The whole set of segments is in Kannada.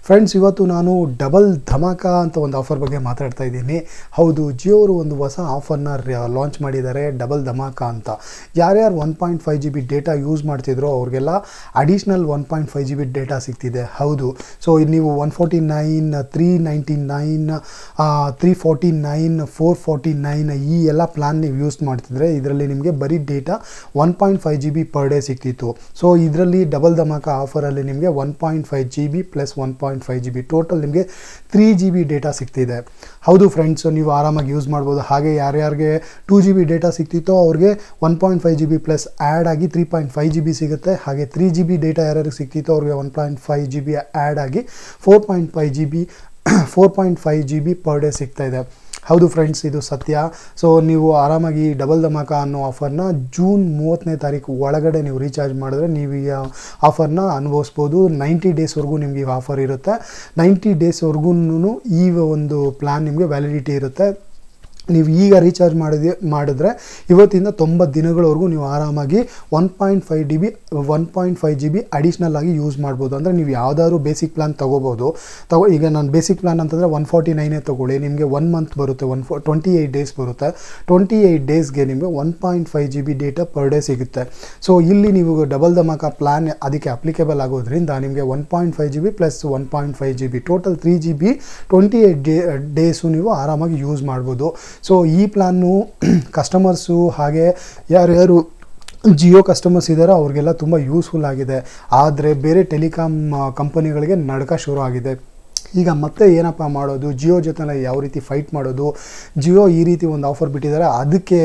ಫ್ರೆಂಡ್ಸ್ ಇವತ್ತು ನಾನು ಡಬಲ್ ಧಮಾಕ ಅಂತ ಒಂದು ಆಫರ್ ಬಗ್ಗೆ ಮಾತಾಡ್ತಾ ಇದ್ದೀನಿ ಹೌದು ಜಿಯೋ ಅವರು ಒಂದು ಹೊಸ ಆಫರ್ನ ಲಾಂಚ್ ಮಾಡಿದ್ದಾರೆ ಡಬಲ್ ಧಮಾಕ ಅಂತ ಯಾರ್ಯಾರು one point five G B data use ಮಾಡ್ತಿದ್ರೋ ಅವ್ರಿಗೆಲ್ಲ additional one point five G B data ಸಿಗ್ತಿದೆ ಹೌದು ಸೊ ನೀವು one forty nine three ninety nine three forty nine four forty nine ಈ ಎಲ್ಲ ಪ್ಲಾನ್ ನೀವು ಯೂಸ್ ಮಾಡ್ತಿದ್ರೆ ಇದರಲ್ಲಿ ನಿಮಗೆ ಬರೀ data one point five G B per day ಸಿಗ್ತಿತ್ತು ಸೊ ಇದರಲ್ಲಿ ಡಬಲ್ ಧಮಾಕ ಆಫರಲ್ಲಿ ನಿಮಗೆ one point five G B plus one point five G B total ನಿಮಗೆ ತ್ರೀ ಜಿ ಬಿ ಡೇಟಾ ಸಿಗ್ತಿದೆ ಹೌದು ಫ್ರೆಂಡ್ಸು ನೀವು ಆರಾಮಾಗಿ ಯೂಸ್ ಮಾಡ್ಬೋದು ಹಾಗೆ ಯಾರ್ಯಾರಿಗೆ ಟೂ ಜಿ ಬಿ ಡೇಟಾ ಸಿಗ್ತಿತ್ತೋ ಅವ್ರಿಗೆ one point five G B plus add ಆಗಿ three point five G B ಸಿಗುತ್ತೆ ಹಾಗೆ ತ್ರೀ ಜಿ ಬಿ ಡೇಟಾ ಯಾರ್ಯಾರಿಗೆ ಸಿಗ್ತಿತ್ತೋ ಅವ್ರಿಗೆ one point five G B add ಆಗಿ four point five G B four point five G B per day ಸಿಗ್ತಾ ಇದೆ ಹೌದು ಫ್ರೆಂಡ್ಸ್ ಇದು ಸತ್ಯ ಸೊ ನೀವು ಆರಾಮಾಗಿ ಡಬಲ್ ಧಮಾಕ ಅನ್ನೋ ಆಫರ್ನ ಜೂನ್ ಮೂವತ್ತನೇ ತಾರೀಕು ಒಳಗಡೆ ನೀವು ರೀಚಾರ್ಜ್ ಮಾಡಿದ್ರೆ ನೀವು ಈ ಆಫರ್ನ ಅನುಭವಿಸ್ಬೋದು ನೈಂಟಿ ಡೇಸ್ವರೆಗೂ ನಿಮಗೆ ಈ ಆಫರ್ ಇರುತ್ತೆ ನೈಂಟಿ ಡೇಸ್ವರೆಗೂ ಈ ಒಂದು ಪ್ಲ್ಯಾನ್ ನಿಮಗೆ ವ್ಯಾಲಿಡಿಟಿ ಇರುತ್ತೆ ನೀವು ಈಗ ರೀಚಾರ್ಜ್ ಮಾಡಿದೆ ಮಾಡಿದ್ರೆ ಇವತ್ತಿಂದ ತೊಂಬತ್ತು ದಿನಗಳವರೆಗೂ ನೀವು ಆರಾಮಾಗಿ one point five D B one point five G B additional ಆಗಿ ಯೂಸ್ ಮಾಡ್ಬೋದು ಅಂದರೆ ನೀವು ಯಾವುದಾದ್ರು ಬೇಸಿಕ್ ಪ್ಲಾನ್ ತೊಗೋಬೋದು ತಗೋ ಈಗ ನಾನು ಬೇಸಿಕ್ ಪ್ಲಾನ್ ಅಂತಂದರೆ ಒನ್ ಫಾರ್ಟಿ ನೈನೇ ತೊಗೊಳ್ಳಿ ನಿಮಗೆ ಒನ್ ಮಂತ್ ಬರುತ್ತೆ one four twenty eight days ಬರುತ್ತೆ ಟ್ವೆಂಟಿ ಏಯ್ಟ್ ಡೇಸ್ಗೆ ನಿಮಗೆ one point five G B data per day ಸಿಗುತ್ತೆ ಸೊ ಇಲ್ಲಿ ನೀವು ಡಬಲ್ ಧಮಾಕ ಪ್ಲಾನ್ ಅದಕ್ಕೆ ಅಪ್ಲಿಕೇಬಲ್ ಆಗೋದ್ರಿಂದ ನಿಮಗೆ one point five G B plus one point five G B total three G B twenty eight day days ನೀವು ಆರಾಮಾಗಿ ಯೂಸ್ ಮಾಡ್ಬೋದು ಸೊ ಈ ಪ್ಲಾನ್ನು ಕಸ್ಟಮರ್ಸು ಹಾಗೆ ಯಾರ್ಯಾರು ಜಿಯೋ ಕಸ್ಟಮರ್ಸ್ ಇದ್ದಾರೋ ಅವ್ರಿಗೆಲ್ಲ ತುಂಬ ಯೂಸ್ಫುಲ್ ಆಗಿದೆ ಆದರೆ ಬೇರೆ ಟೆಲಿಕಾಮ್ ಕಂಪನಿಗಳಿಗೆ ನಡ್ಕ ಶುರು ಆಗಿದೆ ಈಗ ಮತ್ತೆ ಏನಪ್ಪ ಮಾಡೋದು ಜಿಯೋ ಜೊತೆ ಯಾವ ರೀತಿ ಫೈಟ್ ಮಾಡೋದು ಜಿಯೋ ಈ ರೀತಿ ಒಂದು ಆಫರ್ ಬಿಟ್ಟಿದ್ದಾರೆ ಅದಕ್ಕೆ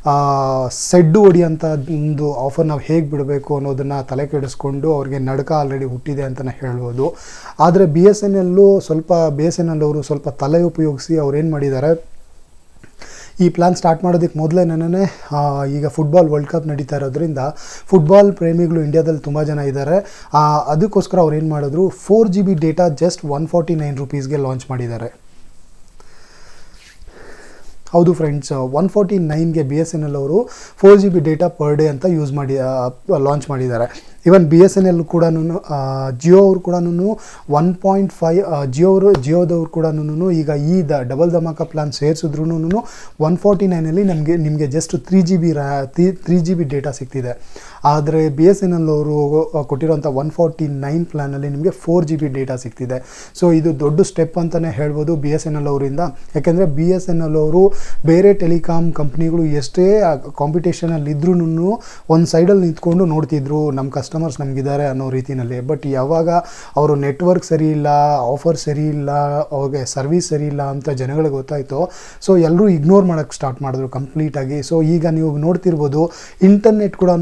ಸೆಡ್ಡು ಹೊಡಿಯೋಂಥ ಒಂದು ಆಫರ್ ನಾವು ಹೇಗೆ ಬಿಡಬೇಕು ಅನ್ನೋದನ್ನು ತಲೆ ಕೆಡಿಸ್ಕೊಂಡು ಅವ್ರಿಗೆ ನಡ್ಕ ಆಲ್ರೆಡಿ ಹುಟ್ಟಿದೆ ಅಂತಲೇ ಹೇಳ್ಬೋದು ಆದರೆ ಬಿ ಎಸ್ ಎನ್ ಎಲ್ಲು ಸ್ವಲ್ಪ ಬಿ ಎಸ್ ಎನ್ ಎಲ್ ಅವರು ಸ್ವಲ್ಪ ತಲೆ ಉಪಯೋಗಿಸಿ ಅವ್ರು ಏನು ಮಾಡಿದ್ದಾರೆ ಈ ಪ್ಲಾನ್ ಸ್ಟಾರ್ಟ್ ಮಾಡೋದಕ್ಕೆ ಮೊದಲೇ ನನ್ನೇ ಈಗ ಫುಟ್ಬಾಲ್ ವರ್ಲ್ಡ್ ಕಪ್ ನಡೀತಾ ಇರೋದ್ರಿಂದ ಫುಟ್ಬಾಲ್ ಪ್ರೇಮಿಗಳು ಇಂಡಿಯಾದಲ್ಲಿ ತುಂಬ ಜನ ಇದ್ದಾರೆ ಅದಕ್ಕೋಸ್ಕರ ಅವ್ರು ಏನು ಮಾಡಿದ್ರು four G B data just one forty nine ರುಪೀಸ್ಗೆ ಲಾಂಚ್ ಮಾಡಿದ್ದಾರೆ ಹೌದು ಫ್ರೆಂಡ್ಸ್ ಒನ್ ಫಾರ್ಟಿ ನೈನ್ಗೆ ಬಿ ಎಸ್ ಎನ್ ಎಲ್ ಅವರು four G B data per day ಅಂತ ಯೂಸ್ ಮಾಡಿ ಲಾಂಚ್ ಮಾಡಿದ್ದಾರೆ even B S N L ಕೂಡ ಜಿಯೋ ಅವರು ಕೂಡ ಒನ್ ಪಾಯಿಂಟ್ ಫೈ ಜಿಯೋ ಅವರು ಜಿಯೋದವ್ರು ಕೂಡ ಈಗ ಈ ದ ಡಬಲ್ ಧಮಾಕ ಪ್ಲಾನ್ ಸೇರಿಸಿದ್ರು ಒನ್ ಫಾರ್ಟಿ ನೈನಲ್ಲಿ ನಮಗೆ ನಿಮಗೆ ಜಸ್ಟ್ ತ್ರೀ ಜಿ ಬಿ ರ್ಯಾ three three G B data ಸಿಗ್ತಿದೆ ಆದರೆ ಬಿ ಎಸ್ ಎನ್ ಎಲ್ ಅವರು ಕೊಟ್ಟಿರೋಂಥ ಒನ್ ಫಾರ್ಟಿ ನೈನ್ ಪ್ಲ್ಯಾನಲ್ಲಿ ನಿಮಗೆ ಫೋರ್ ಜಿ ಬಿ ಡೇಟಾ ಸಿಗ್ತಿದೆ ಸೊ ಇದು ದೊಡ್ಡ ಸ್ಟೆಪ್ ಅಂತಲೇ ಹೇಳ್ಬೋದು ಬಿ ಎಸ್ ಎನ್ ಎಲ್ ಅವರಿಂದ ಯಾಕೆಂದರೆ ಬಿ ಎಸ್ ಎನ್ ಎಲ್ ಅವರು ಬೇರೆ ಟೆಲಿಕಾಮ್ ಕಂಪ್ನಿಗಳು ಎಷ್ಟೇ ಕಾಂಪಿಟೇಷನಲ್ಲಿ ಇದ್ರೂ ಒಂದು ಸೈಡಲ್ಲಿ ನಿಂತ್ಕೊಂಡು ನೋಡ್ತಿದ್ರು ನಮ್ಮ ಕಸ್ಟಮರ್ಸ್ ನಮಗಿದ್ದಾರೆ ಅನ್ನೋ ರೀತಿಯಲ್ಲಿ ಬಟ್ ಯಾವಾಗ ಅವರು ನೆಟ್ವರ್ಕ್ ಸರಿ ಇಲ್ಲ ಆಫರ್ ಸರಿ ಇಲ್ಲ ಅವ್ರಿಗೆ ಸರ್ವಿಸ್ ಸರಿ ಇಲ್ಲ ಅಂತ ಜನಗಳಿಗೆ ಗೊತ್ತಾಯಿತು ಸೊ ಎಲ್ಲರೂ ಇಗ್ನೋರ್ ಮಾಡೋಕ್ಕೆ ಸ್ಟಾರ್ಟ್ ಮಾಡಿದ್ರು ಕಂಪ್ಲೀಟಾಗಿ ಸೊ ಈಗ ನೀವು ನೋಡ್ತಿರ್ಬೋದು ಇಂಟರ್ನೆಟ್ ಕೂಡ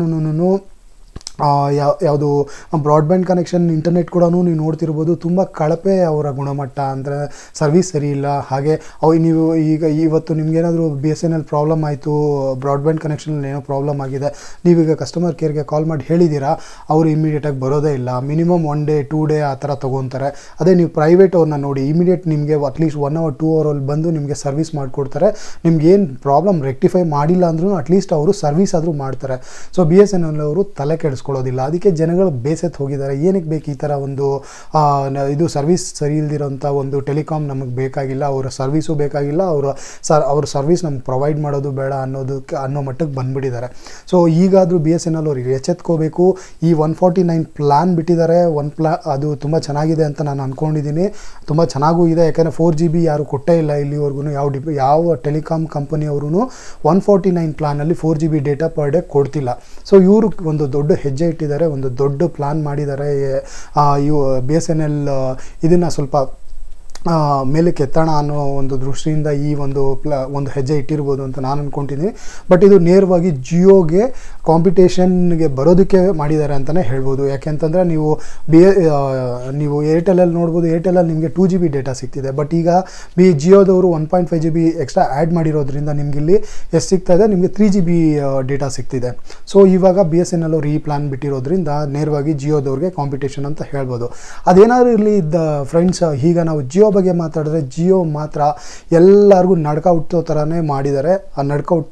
ಯಾವ ಯಾವುದು ಬ್ರಾಡ್ಬ್ಯಾಂಡ್ ಕನೆಕ್ಷನ್ ಇಂಟರ್ನೆಟ್ ಕೂಡ ನೀವು ನೋಡ್ತಿರ್ಬೋದು ತುಂಬ ಕಳಪೆ ಅವರ ಗುಣಮಟ್ಟ ಅಂದರೆ ಸರ್ವಿಸ್ ಸರಿ ಇಲ್ಲ ಹಾಗೆ ಅವು ನೀವು ಈಗ ಇವತ್ತು ನಿಮ್ಗೇನಾದರೂ B S N L problem ಆಯಿತು ಬ್ರಾಡ್ಬ್ಯಾಂಡ್ ಕನೆಕ್ಷನಲ್ಲಿ ಏನೋ ಪ್ರಾಬ್ಲಮ್ ಆಗಿದೆ ನೀವೀಗ ಕಸ್ಟಮರ್ ಕೇರ್ಗೆ ಕಾಲ್ ಮಾಡಿ ಹೇಳಿದ್ದೀರಾ ಅವರು ಇಮಿಡಿಯೇಟಾಗಿ ಬರೋದೇ ಇಲ್ಲ minimum one day two day ಆ ಥರ ತೊಗೊತಾರೆ ಅದೇ ನೀವು ಪ್ರೈವೇಟ್ ಅವ್ರನ್ನ ನೋಡಿ ಇಮಿಡಿಯೇಟ್ ನಿಮಗೆ ಅಟ್ಲೀಸ್ಟ್ ಒನ್ ಅವರ್ ಟೂ ಅವರಲ್ಲಿ ಬಂದು ನಿಮಗೆ ಸರ್ವಿಸ್ ಮಾಡಿಕೊಡ್ತಾರೆ ನಿಮ್ಗೆ ಏನು ಪ್ರಾಬ್ಲಮ್ ರೆಕ್ಟಿಫೈ ಮಾಡಿಲ್ಲ ಅಂದ್ರೂ ಅಟ್ಲೀಸ್ಟ್ ಅವರು ಸರ್ವಿಸ್ ಆದರೂ ಮಾಡ್ತಾರೆ so B S N L ಅವರು ತಲೆ ಕೆಡಿಸ್ಕೊಳ್ಳೋದಿಲ್ಲ ಅದಕ್ಕೆ ಜನಗಳು ಬೇಸತ್ತು ಹೋಗಿದ್ದಾರೆ ಏನಕ್ಕೆ ಬೇಕು ಈ ಥರ ಒಂದು ಇದು ಸರ್ವಿಸ್ ಸರಿ ಇಲ್ದಿರೋಂಥ ಒಂದು ಟೆಲಿಕಾಮ್ ನಮಗೆ ಬೇಕಾಗಿಲ್ಲ ಅವರ ಸರ್ವಿಸು ಬೇಕಾಗಿಲ್ಲ ಅವರ ಸರ್ ಅವ್ರ ಸರ್ವಿಸ್ ನಮ್ಗೆ ಪ್ರೊವೈಡ್ ಮಾಡೋದು ಬೇಡ ಅನ್ನೋದಕ್ಕೆ ಅನ್ನೋ ಮಟ್ಟಕ್ಕೆ ಬಂದುಬಿಟ್ಟಿದ್ದಾರೆ ಸೊ ಈಗಾದರೂ ಬಿ ಎಸ್ ಎನ್ ಎಲ್ ಅವ್ರಿಗೆ ಎಚ್ಚೆತ್ಕೋಬೇಕು ಈ ಒನ್ ಫಾರ್ಟಿ ನೈನ್ ಪ್ಲ್ಯಾನ್ ಬಿಟ್ಟಿದ್ದಾರೆ ಒನ್ ಪ್ಲಾ ಅದು ತುಂಬ ಚೆನ್ನಾಗಿದೆ ಅಂತ ನಾನು ಅಂದ್ಕೊಂಡಿದ್ದೀನಿ ತುಂಬ ಚೆನ್ನಾಗೂ ಇದೆ ಯಾಕಂದರೆ ಫೋರ್ ಜಿ ಬಿ ಯಾರು ಕೊಟ್ಟೇ ಇಲ್ಲ ಇಲ್ಲಿವರೆಗೂ ಯಾವ ಡಿ ಯಾವ ಟೆಲಿಕಾಮ್ ಕಂಪನಿಯವರು ಒನ್ ಫಾರ್ಟಿ ನೈನ್ ಪ್ಲಾನಲ್ಲಿ four G B data per day ಕೊಡ್ತಿಲ್ಲ ಸೊ ಇವರು ಒಂದು ದೊಡ್ಡ ಹೆಜ್ಜೆ ಇಟ್ಟಿದ್ದಾರೆ ಒಂದು ದೊಡ್ಡ ಪ್ಲಾನ್ ಮಾಡಿದ್ದಾರೆ ಇವು ಬಿ ಎಸ್ ಎನ್ ಎಲ್ ಇದನ್ನು ಸ್ವಲ್ಪ ಮೇಲಕ್ಕೆ ಎತ್ತೋಣ ಅನ್ನೋ ಒಂದು ದೃಷ್ಟಿಯಿಂದ ಈ ಒಂದು ಪ್ಲ ಒಂದು ಹೆಜ್ಜೆ ಇಟ್ಟಿರ್ಬೋದು ಅಂತ ನಾನು ಅಂದ್ಕೊತೀನಿ ಬಟ್ ಇದು ನೇರವಾಗಿ ಜಿಯೋಗೆ ಕಾಂಪಿಟೇಷನ್ಗೆ ಬರೋದಕ್ಕೆ ಮಾಡಿದ್ದಾರೆ ಅಂತಲೇ ಹೇಳ್ಬೋದು ಯಾಕೆಂತಂದರೆ ನೀವು ಬಿ ನೀವು ಏರ್ಟೆಲಲ್ಲಿ ನೋಡ್ಬೋದು ಏರ್ಟೆಲಲ್ಲಿ ನಿಮಗೆ ಟೂ ಜಿ ಬಿ ಡೇಟಾ ಸಿಗ್ತಿದೆ ಬಟ್ ಈಗ ಬಿ ಜಿಯೋದವರು one point five G B extra add ಮಾಡಿರೋದ್ರಿಂದ ನಿಮ್ಗೆ ಇಲ್ಲಿ ಎಷ್ಟು ಸಿಗ್ತಾ ಇದೆ ನಿಮಗೆ ತ್ರೀ ಜಿ ಬಿ ಡೇಟಾ ಸಿಗ್ತಿದೆ ಸೊ ಇವಾಗ ಬಿ ಎಸ್ ಎನ್ ಎಲ್ ಅವ್ರು ಈ ಪ್ಲಾನ್ ಬಿಟ್ಟಿರೋದ್ರಿಂದ ನೇರವಾಗಿ ಜಿಯೋದವ್ರಿಗೆ ಕಾಂಪಿಟೇಷನ್ ಅಂತ ಹೇಳ್ಬೋದು ಅದೇನಾದರೂ ಇರಲಿ ಇದ್ದ ಫ್ರೆಂಡ್ಸ್ ಈಗ ನಾವು ಜಿಯೋ ಬಗ್ಗೆ ಮಾತಾಡಿದ್ರೆ ಜಿಯೋ ಮಾತ್ರ ಎಲ್ಲರಿಗೂ ನಡ್ಕ ಹುಟ್ಟೋ ಥರನೇ ಮಾಡಿದ್ದಾರೆ ಆ ನಡ್ಕ ಹುಟ್ಟ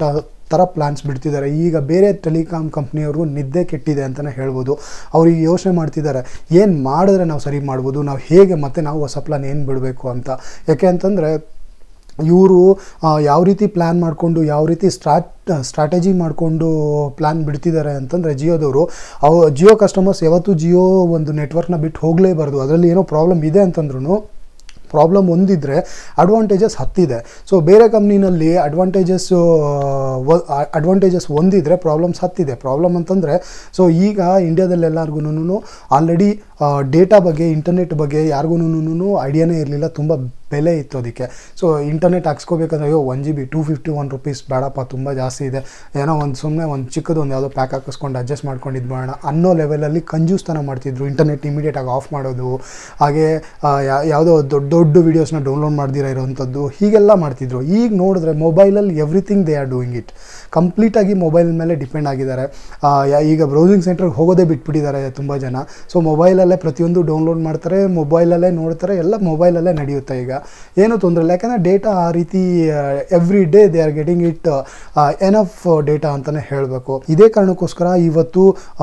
ಥರ ಪ್ಲ್ಯಾನ್ಸ್ ಬಿಡ್ತಿದ್ದಾರೆ ಈಗ ಬೇರೆ ಟೆಲಿಕಾಮ್ ಕಂಪ್ನಿಯವರು ನಿದ್ದೆ ಕೆಟ್ಟಿದೆ ಅಂತಲೇ ಹೇಳ್ಬೋದು ಅವ್ರು ಈಗ ಯೋಚನೆ ಮಾಡ್ತಿದ್ದಾರೆ ಏನು ಮಾಡಿದ್ರೆ ನಾವು ಸರಿ ಮಾಡ್ಬೋದು ನಾವು ಹೇಗೆ ಮತ್ತೆ ನಾವು ಹೊಸ ಪ್ಲಾನ್ ಏನು ಬಿಡಬೇಕು ಅಂತ ಯಾಕೆ ಅಂತಂದರೆ ಇವರು ಯಾವ ರೀತಿ ಪ್ಲ್ಯಾನ್ ಮಾಡಿಕೊಂಡು ಯಾವ ರೀತಿ ಸ್ಟ್ರಾಟ್ ಸ್ಟ್ರಾಟಜಿ ಮಾಡಿಕೊಂಡು ಪ್ಲ್ಯಾನ್ ಬಿಡ್ತಿದ್ದಾರೆ ಅಂತಂದರೆ ಜಿಯೋದವರು ಅವು ಜಿಯೋ ಕಸ್ಟಮರ್ಸ್ ಯಾವತ್ತೂ ಜಿಯೋ ಒಂದು ನೆಟ್ವರ್ಕ್ನ ಬಿಟ್ಟು ಹೋಗಲೇಬಾರ್ದು ಅದರಲ್ಲಿ ಏನೋ ಪ್ರಾಬ್ಲಮ್ ಇದೆ ಅಂತಂದ್ರೂ ಪ್ರಾಬ್ಲಮ್ ಒಂದಿದ್ರೆ ಅಡ್ವಾಂಟೇಜಸ್ ಹತ್ತಿದೆ ಸೊ ಬೇರೆ ಕಂಪ್ನಿನಲ್ಲಿ ಅಡ್ವಾಂಟೇಜಸ್ಸು ಅಡ್ವಾಂಟೇಜಸ್ ಒಂದಿದ್ರೆ ಪ್ರಾಬ್ಲಮ್ಸ್ ಹತ್ತಿದೆ ಪ್ರಾಬ್ಲಮ್ ಅಂತಂದರೆ ಸೊ ಈಗ ಇಂಡಿಯಾದಲ್ಲಿ ಎಲ್ಲರಿಗೂ ಆಲ್ರೆಡಿ ಡೇಟಾ ಬಗ್ಗೆ ಇಂಟರ್ನೆಟ್ ಬಗ್ಗೆ ಯಾರಿಗೂ ಐಡಿಯಾನೇ ಇರಲಿಲ್ಲ ತುಂಬ ಬೆಲೆ ಇತ್ತು ಅದಕ್ಕೆ ಸೊ ಇಂಟರ್ನೆಟ್ ಹಾಕ್ಸ್ಕೋಬೇಕಂದ್ರೆ ಅಯ್ಯೋ one G B two fifty one rupees ಬೇಡಪ್ಪ ತುಂಬ ಜಾಸ್ತಿ ಇದೆ ಏನೋ ಒಂದು ಸುಮ್ಮನೆ ಒಂದು ಚಿಕ್ಕದು ಒಂದು ಯಾವುದೋ ಪ್ಯಾಕ್ ಹಾಕಿಸ್ಕೊಂಡು ಅಡ್ಜಸ್ಟ್ ಮಾಡ್ಕೊಂಡು ಇದು ಮಾಡೋಣ ಅನ್ನೋ ಲೆವೆಲಲ್ಲಿ ಕಂಜೂಸ್ತನ ಮಾಡ್ತಿದ್ರು ಇಂಟರ್ನೆಟ್ ಇಮಿಡಿಯೇಟಾಗಿ ಆಫ್ ಮಾಡೋದು ಹಾಗೆ ಆ, ಯಾ- ಯಾವುದೋ ದೊಡ್ಡ ದೊಡ್ಡ ವೀಡಿಯೋಸ್ನ ಡೌನ್ಲೋಡ್ ಮಾಡ್ದಿರ ಇರೋವಂಥದ್ದು ಹೀಗೆಲ್ಲ ಮಾಡ್ತಿದ್ರು ಈಗ ನೋಡಿದ್ರೆ ಮೊಬೈಲಲ್ಲಿ everything they are doing it ಕಂಪ್ಲೀಟಾಗಿ ಮೊಬೈಲ್ ಮೇಲೆ ಡಿಪೆಂಡ್ ಆಗಿದ್ದಾರೆ ಆ, ಯಾ- ಈಗ ಬ್ರೌಸಿಂಗ್ ಸೆಂಟ್ರಿಗೆ ಹೋಗೋದೇ ಬಿಟ್ಬಿಟ್ಟಿದ್ದಾರೆ ತುಂಬ ಜನ ಸೊ ಮೊಬೈಲಲ್ಲೇ ಪ್ರತಿಯೊಂದು ಡೌನ್ಲೋಡ್ ಮಾಡ್ತಾರೆ ಮೊಬೈಲಲ್ಲೇ ನೋಡ್ತಾರೆ ಎಲ್ಲ ಮೊಬೈಲಲ್ಲೇ ನಡೆಯುತ್ತೆ ಈಗ ಏನು ತೊಂದರೆ ಇಲ್ಲ ಯಾಕಂದರೆ ಡೇಟಾ ಆ ರೀತಿ every day they are getting it enough data ಅಂತಲೇ ಹೇಳಬೇಕು ಇದೇ ಕಾರಣಕ್ಕೋಸ್ಕರ ಇವತ್ತು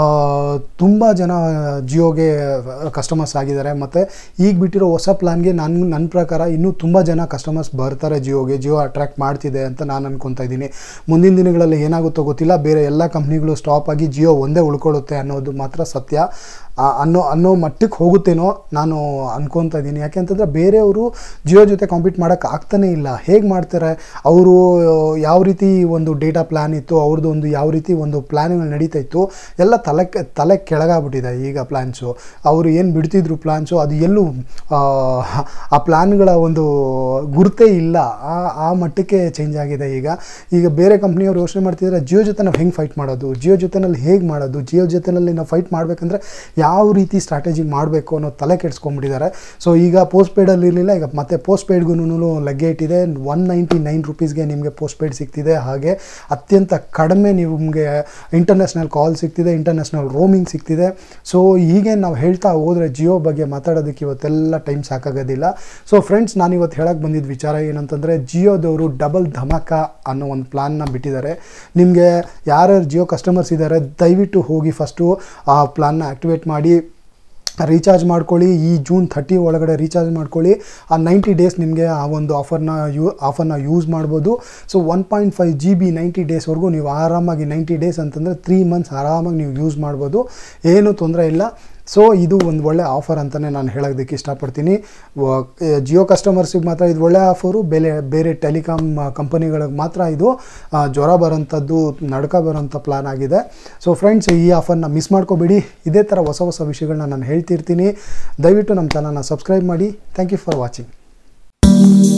ತುಂಬ ಜನ ಜಿಯೋಗೆ ಕಸ್ಟಮರ್ಸ್ ಆಗಿದ್ದಾರೆ ಮತ್ತು ಈಗ ಬಿಟ್ಟಿರೋ ಹೊಸ ಪ್ಲ್ಯಾನ್ಗೆ ನನ್ನ ನನ್ನ ಪ್ರಕಾರ ಇನ್ನೂ ತುಂಬ ಜನ ಕಸ್ಟಮರ್ಸ್ ಬರ್ತಾರೆ ಜಿಯೋಗೆ ಜಿಯೋ ಅಟ್ರ್ಯಾಕ್ಟ್ ಮಾಡ್ತಿದೆ ಅಂತ ನಾನು ಅನ್ಕೊತಾ ಇದ್ದೀನಿ ಮುಂದಿನ ದಿನಗಳಲ್ಲಿ ಏನಾಗುತ್ತೋ ಗೊತ್ತಿಲ್ಲ ಬೇರೆ ಎಲ್ಲ ಕಂಪ್ನಿಗಳು ಸ್ಟಾಪ್ ಆಗಿ ಜಿಯೋ ಒಂದೇ ಉಳ್ಕೊಳ್ಳುತ್ತೆ ಅನ್ನೋದು ಮಾತ್ರ ಸತ್ಯ ಆ, ಅನ್ನೋ ಅನ್ನೋ ಮಟ್ಟಕ್ಕೆ ಹೋಗುತ್ತೇನೋ ನಾನು ಅನ್ಕೊತಾ ಇದ್ದೀನಿ ಯಾಕೆಂತಂದರೆ ಬೇರೆಯವರು ಜಿಯೋ ಜೊತೆ ಕಾಂಪೀಟ್ ಮಾಡೋಕ್ಕೆ ಆಗ್ತಾನೇ ಇಲ್ಲ ಹೇಗೆ ಮಾಡ್ತಾರೆ ಅವರು ಯಾವ ರೀತಿ ಒಂದು ಡೇಟಾ ಪ್ಲ್ಯಾನ್ ಇತ್ತು ಅವ್ರದ್ದು ಒಂದು ಯಾವ ರೀತಿ ಒಂದು ಪ್ಲ್ಯಾನ್ಗಳು ನಡೀತಾ ಇತ್ತು ಎಲ್ಲ ತಲೆ ತಲೆ ಕೆಳಗಾಗ್ಬಿಟ್ಟಿದೆ ಈಗ ಪ್ಲ್ಯಾನ್ಸು ಅವರು ಏನು ಬಿಡ್ತಿದ್ರು ಪ್ಲ್ಯಾನ್ಸು ಅದು ಎಲ್ಲೂ ಆ, ಆ ಪ್ಲ್ಯಾನ್ಗಳ ಒಂದು ಗುರುತೇ ಇಲ್ಲ ಆ ಆ ಮಟ್ಟಕ್ಕೆ ಚೇಂಜ್ ಆಗಿದೆ ಈಗ ಈಗ ಬೇರೆ ಕಂಪ್ನಿಯವ್ರು ಯೋಚನೆ ಮಾಡ್ತಿದ್ದಾರೆ ಜಿಯೋ ಜೊತೆ ನಾವು ಹೆಂಗೆ ಫೈಟ್ ಮಾಡೋದು ಜಿಯೋ ಜೊತೆನಲ್ಲಿ ಹೇಗೆ ಮಾಡೋದು ಜಿಯೋ ಜೊತೆನಲ್ಲಿ ನಾವು ಫೈಟ್ ಮಾಡಬೇಕಂದ್ರೆ ಯಾವ ರೀತಿ ಸ್ಟ್ರಾಟಜಿ ಮಾಡಬೇಕು ಅನ್ನೋ ತಲೆ ಕೆಡ್ಸ್ಕೊಂಡ್ಬಿಟ್ಟಿದ್ದಾರೆ ಸೊ ಈಗ ಪೋಸ್ಟ್ ಪೇಡಲ್ಲಿ ಇರಲಿಲ್ಲ ಈಗ ಮತ್ತೆ ಪೋಸ್ಟ್ ಪೇಡ್ಗೂ ಲಗ್ಗೆ ಇಟ್ಟಿದೆ ಒನ್ ನೈಂಟಿ ನೈನ್ ರುಪೀಸ್ಗೆ ನಿಮಗೆ ಪೋಸ್ಟ್ ಪೇಡ್ ಸಿಗ್ತಿದೆ ಹಾಗೆ ಅತ್ಯಂತ ಕಡಿಮೆ ನಿಮಗೆ ಇಂಟರ್ನ್ಯಾಷನಲ್ ಕಾಲ್ ಸಿಗ್ತಿದೆ ಇಂಟರ್ನ್ಯಾಷನಲ್ ರೋಮಿಂಗ್ ಸಿಗ್ತಿದೆ ಸೊ ಹೀಗೆ ನಾವು ಹೇಳ್ತಾ ಹೋದರೆ ಜಿಯೋ ಬಗ್ಗೆ ಮಾತಾಡೋದಕ್ಕೆ ಇವತ್ತೆಲ್ಲ ಟೈಮ್ ಸಾಕಾಗೋದಿಲ್ಲ ಸೊ ಫ್ರೆಂಡ್ಸ್ ನಾನು ಇವತ್ತು ಹೇಳಕ್ಕೆ ಬಂದಿದ್ದ ವಿಚಾರ ಏನಂತಂದರೆ ಜಿಯೋದವರು ಡಬಲ್ ಧಮಾಕ ಅನ್ನೋ ಒಂದು ಪ್ಲ್ಯಾನ್ನ ಬಿಟ್ಟಿದ್ದಾರೆ ನಿಮಗೆ ಯಾರ್ಯಾರು ಜಿಯೋ ಕಸ್ಟಮರ್ಸ್ ಇದ್ದಾರೆ ದಯವಿಟ್ಟು ಹೋಗಿ ಫಸ್ಟು ಆ ಪ್ಲ್ಯಾನ್ನ ಆ್ಯಕ್ಟಿವೇಟ್ ಮಾಡಿ ರೀಚಾರ್ಜ್ ಮಾಡ್ಕೊಳ್ಳಿ ಈ ಜೂನ್ ಥರ್ಟಿ ಒಳಗಡೆ ರೀಚಾರ್ಜ್ ಮಾಡ್ಕೊಳ್ಳಿ ಆ ನೈಂಟಿ ಡೇಸ್ ನಿಮಗೆ ಆ ಒಂದು ಆಫರ್ನ ಯೂ ಆಫರ್ನ ಯೂಸ್ ಮಾಡ್ಬೋದು so one point five G B ninety ಡೇಸ್ವರೆಗೂ ನೀವು ಆರಾಮಾಗಿ ನೈಂಟಿ ಡೇಸ್ ಅಂತಂದರೆ ತ್ರೀ ಮಂತ್ಸ್ ಆರಾಮಾಗಿ ನೀವು ಯೂಸ್ ಮಾಡ್ಬೋದು ಏನೂ ತೊಂದರೆ ಇಲ್ಲ ಸೊ ಇದು ಒಂದು ಒಳ್ಳೆ ಆಫರ್ ಅಂತಲೇ ನಾನು ಹೇಳೋದಕ್ಕೆ ಇಷ್ಟಪಡ್ತೀನಿ ವ- ಏ, ಜಿಯೋ ಕಸ್ಟಮರ್ಸಿಗೆ ಮಾತ್ರ ಇದು ಒಳ್ಳೆ ಆಫರು ಬೇರೆ ಬೇರೆ ಟೆಲಿಕಾಮ್ ಕಂಪನಿಗಳಿಗೆ ಮಾತ್ರ ಇದು ಆ, ಜ್ವರ ಬರೋಂಥದ್ದು ನಡ್ಕ ಬರೋಂಥ ಪ್ಲಾನ್ ಆಗಿದೆ ಸೊ ಫ್ರೆಂಡ್ಸ್ ಈ ಆಫರ್ನ ಮಿಸ್ ಮಾಡ್ಕೋಬೇಡಿ ಇದೇ ಥರ ಹೊಸ ಹೊಸ ವಿಷಯಗಳನ್ನ ನಾನು ಹೇಳ್ತಿರ್ತೀನಿ ದಯವಿಟ್ಟು ನಮ್ಮ ಚಾನಲ್ನ ಸಬ್ಸ್ಕ್ರೈಬ್ ಮಾಡಿ ಥ್ಯಾಂಕ್ ಯು ಫಾರ್ ವಾಚಿಂಗ್